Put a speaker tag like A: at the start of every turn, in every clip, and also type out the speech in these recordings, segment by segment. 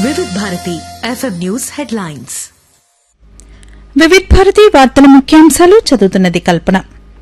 A: Vividh Bharati FM news headlines
B: Vividh Bharati వార్తల ముఖ్యాంశాలు చదువుతున్నది Kalpana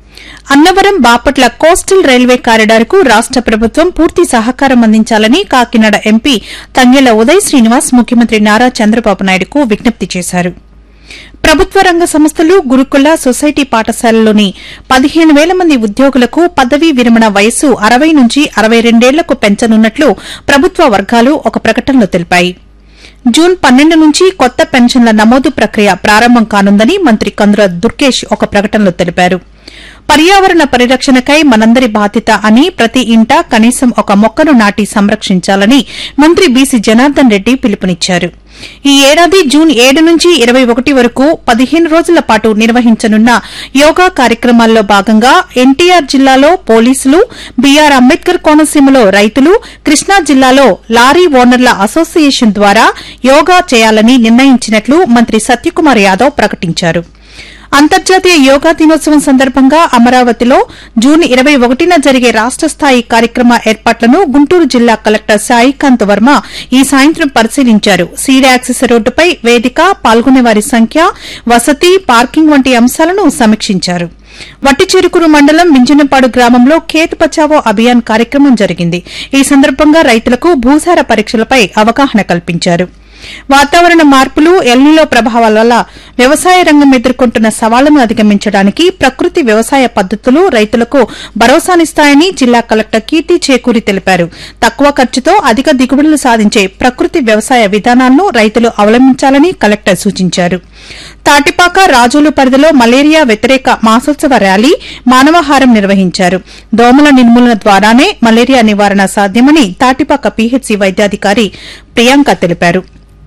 B: Annavaram Bapatla coastal railway corridor కు రాష్ట ప్రభుత్వం పూర్తి సహకారం అందించాలని కాకినాడ ఎంపీ తంగెల ఉదయ్ శ్రీనివాస్ ముఖ్యమంత్రి నారా చంద్రబాబు నాయుడుకు విజ్ఞప్తి చేశారు ప్రభుత్వ రంగ సంస్థలు గురుకుల సొసైటీ పాఠశాలలోని పదిహేను వేల మంది ఉద్యోగులకు పదవీ విరమణ వయస్సు అరవై నుంచి అరవై రెండేళ్లకు పెంచనున్నట్లు ప్రభుత్వ వర్గాలు ఒక ప్రకటనలో తెలిపాయి జూన్ పన్నెండు నుంచి కొత్త పెన్షన్ల నమోదు ప్రక్రియ ప్రారంభం కానుందని మంత్రి కందుల దుర్గేష్ ఒక ప్రకటనలో తెలిపారు పర్యావరణ పరిరక్షణకై మనందరి బాధ్యత అని ప్రతి ఇంటా కనీసం ఒక మొక్కను నాటి సంరక్షించాలని మంత్రి బీసీ జనార్దన్ రెడ్డి పిలుపునిచ్చారు ఈ ఏడాది జూన్ ఏడు నుంచి ఇరవై ఒకటి వరకు పదిహేను రోజుల పాటు నిర్వహించనున్న యోగా కార్యక్రమాల్లో భాగంగా ఎన్టీఆర్ జిల్లాలో పోలీసులు బీఆర్ అంబేద్కర్ కోనసీమలో రైతులు కృష్ణా జిల్లాలో లారీ ఓనర్ల అసోసియేషన్ ద్వారా యోగా చేయాలని నిర్ణయించినట్లు మంత్రి సత్యకుమార్ యాదవ్ ప్రకటించారు అంతర్జాతీయ యోగా దినోత్సవం సందర్భంగా అమరావతిలో జూన్ ఇరవై ఒకటిన జరిగే రాష్ట స్థాయి కార్యక్రమ ఏర్పాట్లను గుంటూరు జిల్లా కలెక్టర్ సాయికాంత్ వర్మ ఈ సాయంత్రం పరిశీలించారు సీడ్ యాక్సెస్ రోడ్డుపై వేదిక పాల్గొనేవారి సంఖ్య వసతి పార్కింగ్ వంటి అంశాలను సమీక్షించారు వట్టిచెరుకురు మండలం మింజనపాడు గ్రామంలో ఖేత్ బచావో అభియాన్ కార్యక్రమం జరిగింది ఈ సందర్భంగా రైతులకు భూసార పరీక్షలపై అవగాహన కల్పించారు వాతావరణ మార్పులు ఎల్నిలో ప్రభావాల వల్ల వ్యవసాయ రంగం ఎదుర్కొంటున్న సవాళ్లను అధిగమించడానికి ప్రకృతి వ్యవసాయ పద్దతులు రైతులకు భరోసానిస్తాయని జిల్లా కలెక్టర్ కీర్తి చేకూరి తెలిపారు తక్కువ ఖర్చుతో అధిక దిగుబడులు సాధించే ప్రకృతి వ్యవసాయ విధానాలను రైతులు అవలంబించాలని కలెక్టర్ సూచించారు తాటిపాక రాజోలు పరిధిలో మలేరియా వ్యతిరేక మాసోత్సవ ర్యాలీ మానవహారం నిర్వహించారు దోమల నిర్మూలన ద్వారానే మలేరియా నివారణ సాధ్యమని తాటిపాక పీహెచ్సీ వైద్యాధికారి ప్రియాంక తెలిపారు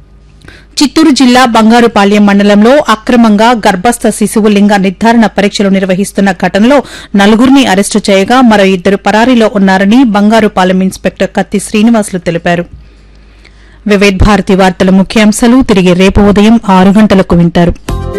B: చిత్తూరు జిల్లా బంగారుపాళ్యం మండలంలో అక్రమంగా గర్భస్థ శిశువు లింగ నిర్ధారణ పరీక్షలు నిర్వహిస్తున్న ఘటనలో నలుగురిని అరెస్టు చేయగా మరో ఇద్దరు పరారీలో ఉన్నారని బంగారుపాలెం ఇన్స్పెక్టర్ కత్తి శ్రీనివాసులు తెలిపారు వివేద్ భారతి వార్తల ముఖ్యాంశాలు తిరిగి రేపు ఉదయం ఆరు గంటలకు వింటారు